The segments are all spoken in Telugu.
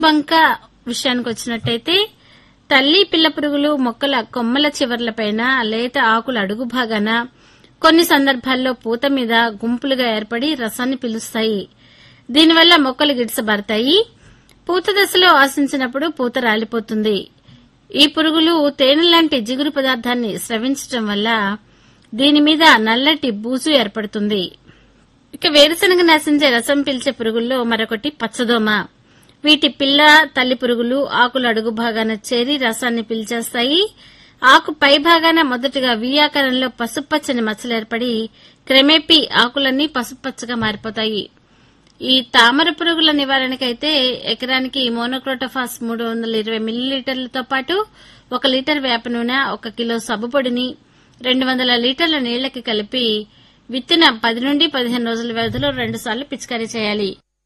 బంక విషయానికి వచ్చినట్టయితే తల్లి పిల్ల పురుగులు మొక్కల కొమ్మల చివర్లపైన లేత ఆకుల అడుగు భాగాన కొన్ని సందర్భాల్లో పూత మీద గుంపులుగా ఏర్పడి రసాన్ని పిలుస్తాయి దీనివల్ల మొక్కలు గిడిసబడతాయి పూత దశలో ఆశించినప్పుడు పూత రాలిపోతుంది ఈ పురుగులు తేనె లాంటి జిగురు పదార్థాన్ని స్రవించటం వల్ల దీని మీద నల్లటి బూజు ఏర్పడుతుంది ఇక వేరుశనగ నాశించే రసం పీల్చే పురుగుల్లో మరొకటి పచ్చదోమ వీటి పిల్ల తల్లి పురుగులు ఆకుల అడుగు భాగాన చేరి రసాన్ని పీల్చేస్తాయి ఆకు పై భాగాన మొదటగా వి ఆకారంలో పసుపచ్చని మచ్చలు ఏర్పడి క్రమేపీ ఆకులన్నీ పసుపచ్చగా మారిపోతాయి ఈ తామర పురుగుల నివారణకైతే ఎకరానికి మోనోక్రోటోఫాస్ మూడు వందల ఇరవై మిల్లీలీటర్లతో పాటు ఒక లీటర్ వేప నూనె ఒక కిలో సబ్బు పొడిని రెండు వందల లీటర్ల నీళ్లకి కలిపి విత్తిన పది నుండి పదిహేను రోజుల వ్యవధిలో రెండుసార్లు పిచికారీ చేయాలి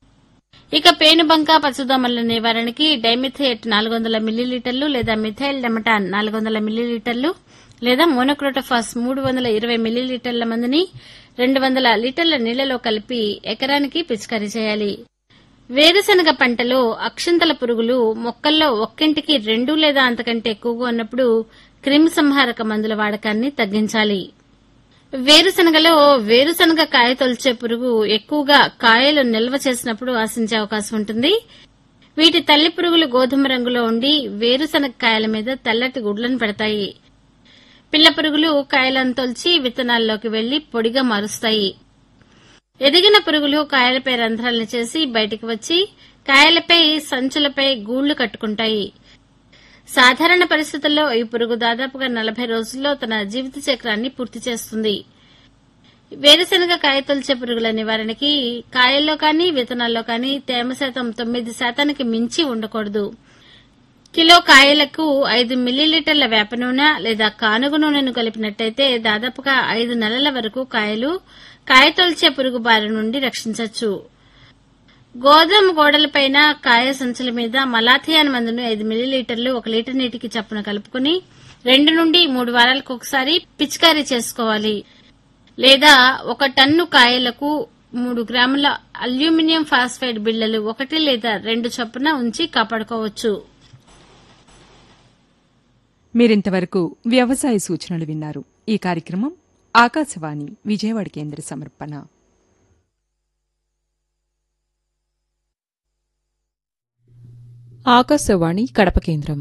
ఇక పేనుబంక పచ్చదోమల నివారణకి డైమిథేట్ నాలుగు వందల మిల్లీలీటర్లు లేదా మిథైల్ డెమటాన్ నాలుగు వందల మిల్లీలీటర్లు లేదా మోనోక్రోటోఫాస్ మూడు వందల ఇరవై మిల్లీలీటర్ల మందుని రెండు వందల లీటర్ల నీళ్లలో కలిపి ఎకరానికి పిచికారీ చేయాలి వేరుశనగ పంటలో అక్షంతల పురుగులు మొక్కల్లో ఒక్కింటికి రెండు లేదా అంతకంటే ఎక్కువగా ఉన్నప్పుడు క్రిమి సంహారక మందుల వాడకాన్ని తగ్గించాలి వేరుశనగలో వేరుశనగ కాయ తొలిచే పురుగు ఎక్కువగా కాయలు నిల్వ చేసినప్పుడు ఆశించే అవకాశం ఉంటుంది వీటి తల్లి పురుగులు గోధుమ రంగులో ఉండి వేరుశనగ కాయల మీద తెల్లటి గుడ్లను పెడతాయి పిల్ల పురుగులు కాయలను తొలిచి విత్తనాల్లోకి వెళ్లి పొడిగా మారుస్తాయి ఎదిగిన పురుగులు కాయలపై రంధ్రాలను చేసి బయటికి వచ్చి కాయలపై సంచులపై గూళ్లు కట్టుకుంటాయి సాధారణ పరిస్థితుల్లో ఈ పురుగు దాదాపుగా నలభై రోజుల్లో తన జీవిత చక్రాన్ని పూర్తి చేస్తుంది వేరుశనగ కాయ తొలిచే పురుగుల నివారణకి కాయల్లో కానీ విత్తనాల్లో కానీ తేమ శాతం తొమ్మిది శాతానికి మించి ఉండకూడదు కిలో కాయలకు ఐదు మిల్లీలీటర్ల వేప నూనె లేదా కానుగ నూనెను కలిపినట్టయితే దాదాపుగా ఐదు నెలల వరకు కాయలు కాయ తొలిచే పురుగు బారి నుండి రక్షించవచ్చు గోధుమ గోడలపైన కాయ సంచుల మీద మలాథియాన్ మందును ఐదు మిల్లీలీటర్లు ఒక లీటర్ నీటికి చప్పున కలుపుకుని రెండు నుండి మూడు వారాలకు ఒకసారి పిచికారీ చేసుకోవాలి లేదా ఒక టన్ను కాయలకు మూడు గ్రాముల అల్యూమినియం ఫాస్ఫైడ్ బిళ్లలు ఒకటి లేదా రెండు చొప్పున ఉంచి కాపాడుకోవచ్చు మీరింతవరకు వ్యవసాయ సూచనలు విన్నారు ఈ కార్యక్రమం ఆకాశవాణి విజయవాడ కేంద్ర సమర్పణ ఆకాశవాణి కడప కేంద్రం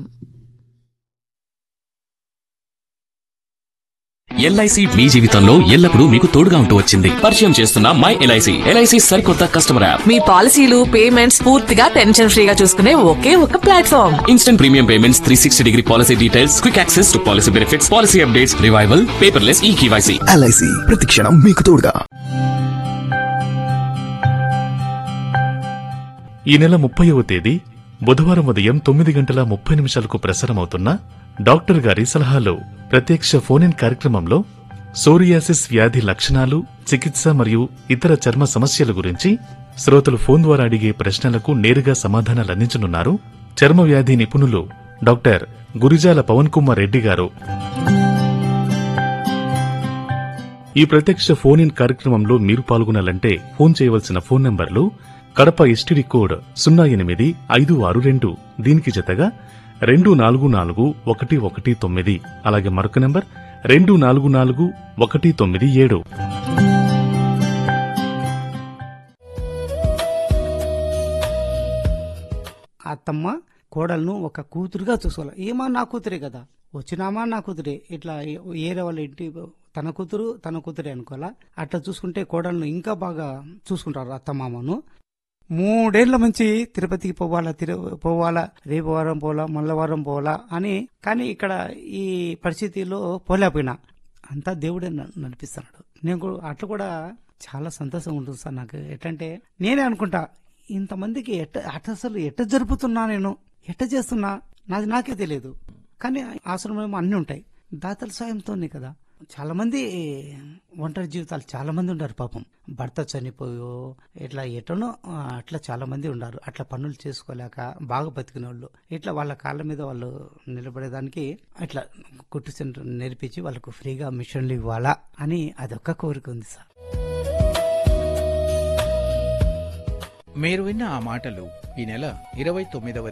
ఎల్ఐసి మీ జీవితంలో ఎల్లప్పుడూ మీకు తోడుగా ఉంటూ వచ్చింది పరిచయం చేస్తున్న మై ఎల్ఐసి ఎల్ఐసి సరికొత్త కస్టమర్ యాప్ మీ పాలసీలు పేమెంట్స్ పూర్తిగా టెన్షన్ ఫ్రీగా చూసుకునే ఒకే ఒక platform instant premium payments three sixty degree policy details quick access to policy benefits policy updates revival paperless e KYC LIC ప్రతిక్షణం మీకు తోడుగా ఈ నెల ముప్పైవ తేదీ బుధవారం ఉదయం తొమ్మిది గంటల ముప్పై నిమిషాలకు ప్రసారమవుతున్న డాక్టర్ గారి సలహాలు ప్రత్యక్ష ఫోన్ ఇన్ కార్యక్రమంలో సోరియాసిస్ వ్యాధి లక్షణాలు చికిత్స మరియు ఇతర చర్మ సమస్యల గురించి శ్రోతలు ఫోన్ ద్వారా అడిగే ప్రశ్నలకు నేరుగా సమాధానాలు అందించనున్నారు చర్మ వ్యాధి నిపుణులు డాక్టర్ గురిజాల పవన్ కుమార్ రెడ్డి గారు ఈ ప్రత్యక్ష ఫోన్ ఇన్ కార్యక్రమంలో మీరు పాల్గొనాలంటే ఫోన్ చేయవలసిన ఫోన్ నంబర్లు కడప ఎస్టీడీ కోడ్ సున్నా ఎనిమిది ఐదు ఆరు రెండు దీనికి జతగా రెండు నాలుగు నాలుగు ఒకటి ఒకటి తొమ్మిది అలాగే మరొక నంబర్ రెండు నాలుగు నాలుగు ఒకటి తొమ్మిది ఏడు అత్తమ్మ కోడలను ఒక కూతురుగా చూసుకోవాలి ఏమా నా కూతురే కదా వచ్చినామా నా కూతురే ఇట్లా ఏరే వాళ్ళ ఇంటి తన కూతురు తన కూతురే అనుకోవాలా అట్లా చూసుకుంటే కోడలను ఇంకా బాగా చూసుకుంటారు అత్తమామను మూడేళ్ల నుంచి తిరుపతికి పోవాలా తిరు పోవాలా రేపు వారం పోవాలా మళ్ళా వారం పోవాలా అని కానీ ఇక్కడ ఈ పరిస్థితిలో పోలేకపోయినా అంతా దేవుడే న- నడిపిస్తున్నాడు నేను కూడా అట్లా కూడా చాలా సంతోషం ఉంటుంది సార్ నాకు ఎట్లంటే నేనే అనుకుంటా ఇంతమందికి ఎట్ట అట్ట అసలు ఎట్ట జరుపుతున్నా నేను ఎట్ట చేస్తున్నా నాది నాకే తెలియదు కానీ ఆశ్రమం అన్నీ ఉంటాయి దాతల సాయంతోనే కదా చాలా మంది ఒంటరి జీవితాలు చాలా మంది ఉన్నారు పాపం భర్త చనిపోయో ఇట్లా ఎటనో ఆ, అట్లా చాలా మంది ఉన్నారు అట్లా పనులు చేసుకోలేక బాగా బతికిన వాళ్ళు ఇట్లా వాళ్ళ కాళ్ళ మీద వాళ్ళు నిలబడేదానికి ఇట్లా కుట్టు సెంటర్ నేర్పించి వాళ్ళకు ఫ్రీగా మిషన్లు ఇవ్వాలా అని అదొక్క కోరిక ఉంది సార్ మీరు విన్న ఆ మాటలు ఈ నెల ఇరవై తొమ్మిదవ